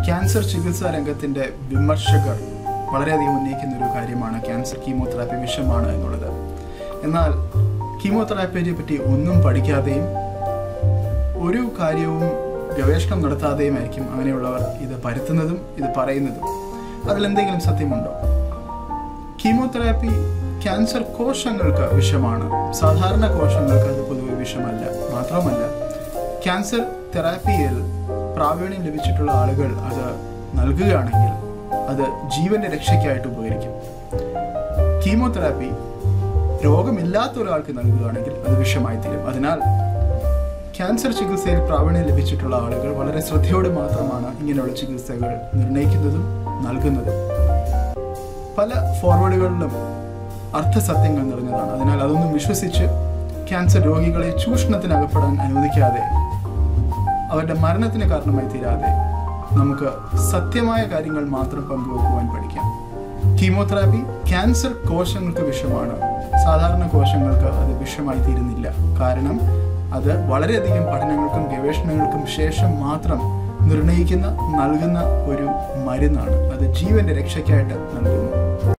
cancer ചികിത്സാ രംഗത്തിന്റെ വിമർശകർ വളരെയധികം ഉന്നയിക്കുന്ന ഒരു കാര്യമാണ് ക്യാൻസർ കീമോതെറാപ്പി വിഷമാണ് എന്നുള്ളത് എന്നാൽ കീമോതെറാപ്പിയെ പറ്റി ഒന്നും പഠിക്കാതെയും ഒരു കാര്യവും ഗവേഷണം നടത്താതെയുമായിരിക്കും അങ്ങനെയുള്ളവർ ഇത് പരത്തുന്നതും ഇത് പറയുന്നതും അതിലെന്തെങ്കിലും സത്യമുണ്ടോ കീമോതെറാപ്പി ക്യാൻസർ കോശങ്ങൾക്ക് വിഷമാണ് സാധാരണ കോശങ്ങൾക്ക് അത് പൊതുവെ വിഷമല്ല മാത്രമല്ല ക്യാൻസർ തെറാപ്പിയിൽ പ്രാവീണ്യം ലഭിച്ചിട്ടുള്ള ആളുകൾ അത് നൽകുകയാണെങ്കിൽ അത് ജീവന്റെ രക്ഷയ്ക്കായിട്ട് ഉപകരിക്കും കീമോതെറാപ്പി രോഗമില്ലാത്ത ഒരാൾക്ക് നൽകുകയാണെങ്കിൽ അത് വിഷമായി തീരും അതിനാൽ ക്യാൻസർ ചികിത്സയിൽ പ്രാവീണ്യം ലഭിച്ചിട്ടുള്ള ആളുകൾ വളരെ ശ്രദ്ധയോടെ മാത്രമാണ് ഇങ്ങനെയുള്ള ചികിത്സകൾ നിർണ്ണയിക്കുന്നതും നൽകുന്നതും പല ഫോർവേഡുകളിലും അർത്ഥസത്യങ്ങൾ നിറഞ്ഞതാണ് അതിനാൽ അതൊന്നും വിശ്വസിച്ച് ക്യാൻസർ രോഗികളെ ചൂഷണത്തിന് അകപ്പെടാൻ അനുവദിക്കാതെ അവരുടെ മരണത്തിന് കാരണമായി തീരാതെ നമുക്ക് സത്യമായ കാര്യങ്ങൾ മാത്രം പങ്കുവെക്കുവാൻ പഠിക്കാം കീമോതെറാപ്പി ക്യാൻസർ കോശങ്ങൾക്ക് വിഷമാണ് സാധാരണ കോശങ്ങൾക്ക് അത് വിഷമായി തീരുന്നില്ല കാരണം അത് വളരെയധികം പഠനങ്ങൾക്കും ഗവേഷണങ്ങൾക്കും ശേഷം മാത്രം നിർണയിക്കുന്ന നൽകുന്ന ഒരു മരുന്നാണ് അത് ജീവന്റെ രക്ഷയ്ക്കായിട്ട് നൽകുന്നു